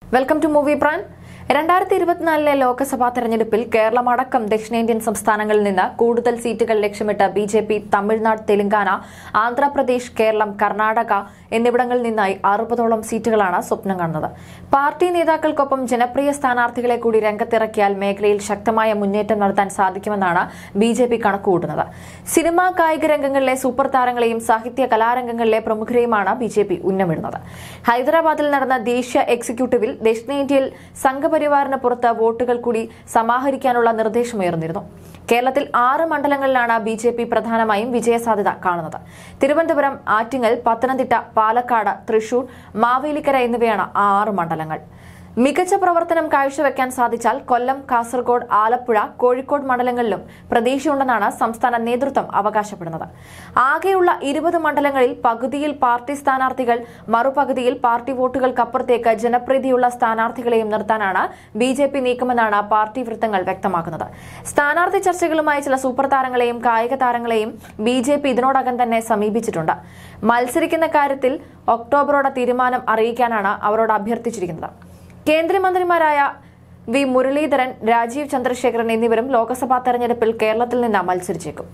welcome to movie PRAN രണ്ടായിരത്തി ഇരുപത്തിനാലിലെ ലോക്സഭാ തെരഞ്ഞെടുപ്പിൽ കേരളമടക്കം ദക്ഷിണേന്ത്യൻ സംസ്ഥാനങ്ങളിൽ നിന്ന് കൂടുതൽ സീറ്റുകൾ ലക്ഷ്യമിട്ട് B J P Tamil Nadu Telangana Andhra Pradesh Kerala Karnataka എന്നിവിടങ്ങളിൽ നിന്നായി അറുപതോളം സീറ്റുകളാണ് സ്വപ്നം കാണുന്നത് പാർട്ടി നേതാക്കൾക്കൊപ്പം ജനപ്രിയ സ്ഥാനാർത്ഥികളെ കൂടി രംഗത്തിറക്കിയാൽ മേഖലയിൽ ശക്തമായ മുന്നേറ്റം നടത്താൻ സാധിക്കുമെന്നാണ് ബി ജെ പി കണക്കുകൂട്ടുന്നത് സിനിമാ കായിക രംഗങ്ങളിലെ സൂപ്പർ താരങ്ങളെയും സാഹിത്യ കലാരംഗങ്ങളിലെ പ്രമുഖരെയുമാണ് ബി ജെ പി ഉന്നമിടുന്നത് ഹൈദരാബാദിൽ നടന്ന ദേശീയ എക്സിക്യൂട്ടീവിൽ ദക്ഷിണേന്ത്യയിൽ സംഘപരിവാറിന് പുറത്ത് വോട്ടുകൾ കൂടി സമാഹരിക്കാനുള്ള നിർദ്ദേശമുയർന്നിരുന്നു കേരളത്തിൽ ആറ് മണ്ഡലങ്ങളിലാണ് ബി ജെ പി പ്രധാനമായും വിജയസാധ്യത കാണുന്നത് തിരുവനന്തപുരം ആറ്റിങ്ങൽ പത്തനംതിട്ട പാലക്കാട് തൃശൂർ മാവേലിക്കര എന്നിവയാണ് ആ ആറ് മണ്ഡലങ്ങൾ മികച്ച പ്രവർത്തനം കാഴ്ചവെക്കാൻ സാധിച്ചാൽ കൊല്ലം കാസർഗോഡ് ആലപ്പുഴ കോഴിക്കോട് മണ്ഡലങ്ങളിലും പ്രതീക്ഷയുണ്ടെന്നാണ് സംസ്ഥാന നേതൃത്വം അവകാശപ്പെടുന്നത് ആകെയുള്ള ഇരുപത് മണ്ഡലങ്ങളിൽ പകുതിയിൽ പാർട്ടി സ്ഥാനാർത്ഥികൾ മറുപകുതിയിൽ പാർട്ടി വോട്ടുകൾക്കപ്പുറത്തേക്ക് ജനപ്രീതിയുള്ള സ്ഥാനാർത്ഥികളെയും നിർത്താനാണ് ബി ജെ പി നീക്കമെന്നാണ് പാർട്ടി വൃത്തങ്ങൾ വ്യക്തമാക്കുന്നത് സ്ഥാനാർത്ഥി ചർച്ചകളുമായി ചില സൂപ്പർ താരങ്ങളെയും കായിക താരങ്ങളെയും ബി ജെ പി ഇതിനോടകം തന്നെ സമീപിച്ചിട്ടുണ്ട് മത്സരിക്കുന്ന കാര്യത്തിൽ ഒക്ടോബറോടെ തീരുമാനം അറിയിക്കാനാണ് അവരോട് അഭ്യർത്ഥിച്ചിരിക്കുന്നത് കേന്ദ്രമന്ത്രിമാരായ വി മുരളീധരൻ രാജീവ് ചന്ദ്രശേഖരൻ എന്നിവരും ലോക്സഭാ തെരഞ്ഞെടുപ്പിൽ കേരളത്തിൽ നിന്ന് മത്സരിച്ചേക്കും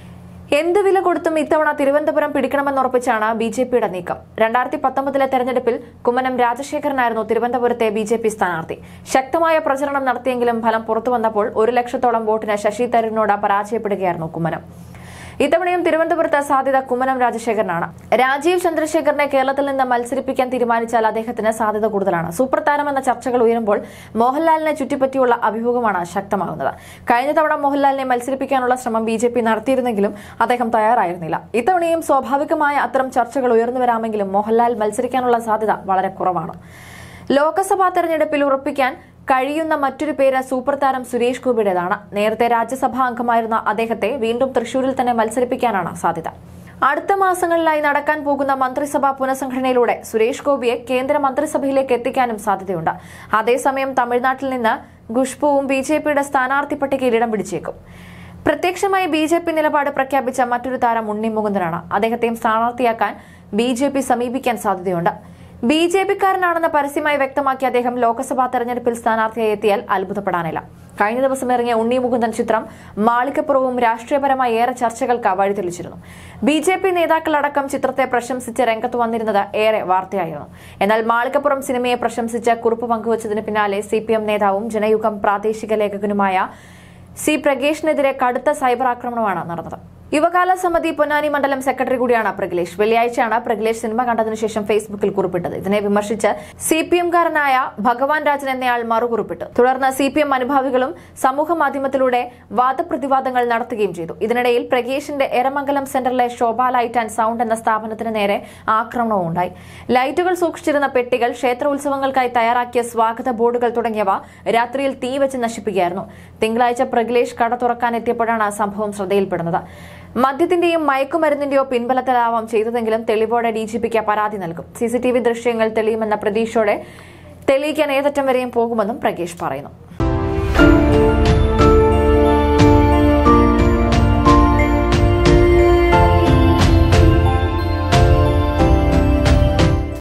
എന്ത് വില കൊടുത്തും ഇത്തവണ തിരുവനന്തപുരം പിടിക്കണമെന്നുറപ്പിച്ചാണ് ബി ജെ പിയുടെ നീക്കം രണ്ടായിരത്തി പത്തൊമ്പതിലെ തെരഞ്ഞെടുപ്പിൽ കുമ്മനം രാജശേഖരനായിരുന്നു തിരുവനന്തപുരത്തെ ബി ജെ പി സ്ഥാനാർത്ഥി ശക്തമായ പ്രചരണം നടത്തിയെങ്കിലും ഫലം പുറത്തു വന്നപ്പോൾ ഒരു ലക്ഷത്തോളം വോട്ടിന് ശശി തരൂരിനോട് പരാജയപ്പെടുകയായിരുന്നു കുമ്മനം ഇത്തവണയും തിരുവനന്തപുരത്ത് സാധ്യത കുമ്മനം രാജശേഖരനാണ് രാജീവ് ചന്ദ്രശേഖരനെ കേരളത്തിൽ നിന്ന് മത്സരിപ്പിക്കാൻ തീരുമാനിച്ചാൽ അദ്ദേഹത്തിന് സാധ്യത കൂടുതലാണ് സൂപ്പർ താരമെന്ന ചർച്ചകൾ ഉയരുമ്പോൾ മോഹൻലാലിനെ ചുറ്റിപ്പറ്റിയുള്ള അഭിമുഖമാണ് ശക്തമാകുന്നത് കഴിഞ്ഞ തവണ മോഹൻലാലിനെ മത്സരിപ്പിക്കാനുള്ള ശ്രമം ബി ജെ പി നടത്തിയിരുന്നെങ്കിലും അദ്ദേഹം തയ്യാറായിരുന്നില്ല ഇത്തവണയും സ്വാഭാവികമായ അത്തരം ചർച്ചകൾ ഉയർന്നു വരാമെങ്കിലും മോഹൻലാൽ മത്സരിക്കാനുള്ള സാധ്യത വളരെ കുറവാണ് ലോക്സഭാ തെരഞ്ഞെടുപ്പിൽ ഉറപ്പിക്കാൻ കഴിയുന്ന മറ്റൊരു പേര് സൂപ്പർ താരം സുരേഷ് ഗോപിയുടേതാണ് നേരത്തെ രാജ്യസഭാ അംഗമായിരുന്ന അദ്ദേഹത്തെ വീണ്ടും തൃശൂരിൽ തന്നെ മത്സരിപ്പിക്കാനാണ് സാധ്യത അടുത്ത മാസങ്ങളിലായി നടക്കാൻ പോകുന്ന മന്ത്രിസഭാ പുനഃസംഘടനയിലൂടെ സുരേഷ് ഗോപിയെ കേന്ദ്ര മന്ത്രിസഭയിലേക്ക് എത്തിക്കാനും സാധ്യതയുണ്ട് അതേസമയം തമിഴ്നാട്ടിൽ നിന്ന് ഖുഷ്ബുവും ബി ജെ പിയുടെ സ്ഥാനാർത്ഥി പട്ടികയിൽ ഇടം പിടിച്ചേക്കും പ്രത്യക്ഷമായി ബി ജെ പി നിലപാട് പ്രഖ്യാപിച്ച മറ്റൊരു താരം ഉണ്ണി മുകുന്ദനാണ് അദ്ദേഹത്തെയും സ്ഥാനാർത്ഥിയാക്കാൻ ബി ജെ പി സമീപിക്കാൻ സാധ്യതയുണ്ട് ബി ജെ പിക്കാരനാണെന്ന് പരസ്യമായി വ്യക്തമാക്കിയ അദ്ദേഹം ലോക്സഭാ തെരഞ്ഞെടുപ്പിൽ സ്ഥാനാർത്ഥിയായി എത്തിയാൽ അത്ഭുതപ്പെടാനില്ല കഴിഞ്ഞ ദിവസം ഇറങ്ങിയ ഉണ്ണി മുകുന്ദൻ ചിത്രം മാളികപ്പുറവും രാഷ്ട്രീയപരമായി ഏറെ ചർച്ചകൾക്ക് വഴിതെളിച്ചിരുന്നു ബി ജെ പി നേതാക്കളടക്കം ചിത്രത്തെ പ്രശംസിച്ച് രംഗത്ത് വന്നിരുന്നത് ഏറെ വാർത്തയായിരുന്നു എന്നാൽ മാളികപ്പുറം സിനിമയെ പ്രശംസിച്ച് കുറിപ്പ് പങ്കുവച്ചതിന് പിന്നാലെ സി പി എം നേതാവും ജനയുഗം പ്രാദേശിക ലേഖകനുമായ സി പ്രഗേഷിനെതിരെ കടുത്ത സൈബർ ആക്രമണമാണ് നടന്നത് യുവകാല സമിതി പൊന്നാനി മണ്ഡലം സെക്രട്ടറി കൂടിയാണ് പ്രഗിലേഷ് വെള്ളിയാഴ്ചയാണ് പ്രഗിലേഷ് സിനിമ കണ്ടതിനു ശേഷം ഫേസ്ബുക്കിൽ കുറിപ്പിട്ടത് ഇതിനെ വിമർശിച്ച് സി പി എംകാരനായ ഭഗവാൻ രാജൻ എന്നയാൾ മറുകുറിപ്പിട്ടു തുടർന്ന് സി പി എം അനുഭാവികളും സമൂഹ മാധ്യമത്തിലൂടെ വാദപ്രതിവാദങ്ങൾ നടത്തുകയും ചെയ്തു ഇതിനിടയിൽ പ്രഗേഷിന്റെ എരമംഗലം സെന്ററിലെ ശോഭ ലൈറ്റ് ആൻഡ് സൗണ്ട് എന്ന സ്ഥാപനത്തിന് നേരെ ആക്രമണവും ഉണ്ടായി ലൈറ്റുകൾ സൂക്ഷിച്ചിരുന്ന പെട്ടികൾ ക്ഷേത്ര ഉത്സവങ്ങൾക്കായി തയ്യാറാക്കിയ സ്വാഗത ബോർഡുകൾ തുടങ്ങിയവ രാത്രിയിൽ തീ വെച്ച് നശിപ്പിക്കുകയായിരുന്നു തിങ്കളാഴ്ച പ്രഗിലേഷ് കട തുറക്കാനെത്തിയപ്പോഴാണ് സംഭവം ശ്രദ്ധയിൽപ്പെടുന്നത് മദ്യത്തിന്റെയും മയക്കുമരുന്നിന്റെയോ പിൻബലത്തിലാവാം ചെയ്തതെങ്കിലും തെളിവോടെ ഡി ജി പിക്ക് പരാതി നൽകും സി സി ടി വി ദൃശ്യങ്ങൾ തെളിയുമെന്ന പ്രതീക്ഷയോടെ തെളിയിക്കാൻ ഏതറ്റം വരെയും പോകുമെന്നും പ്രഗേഷ് പറയുന്നു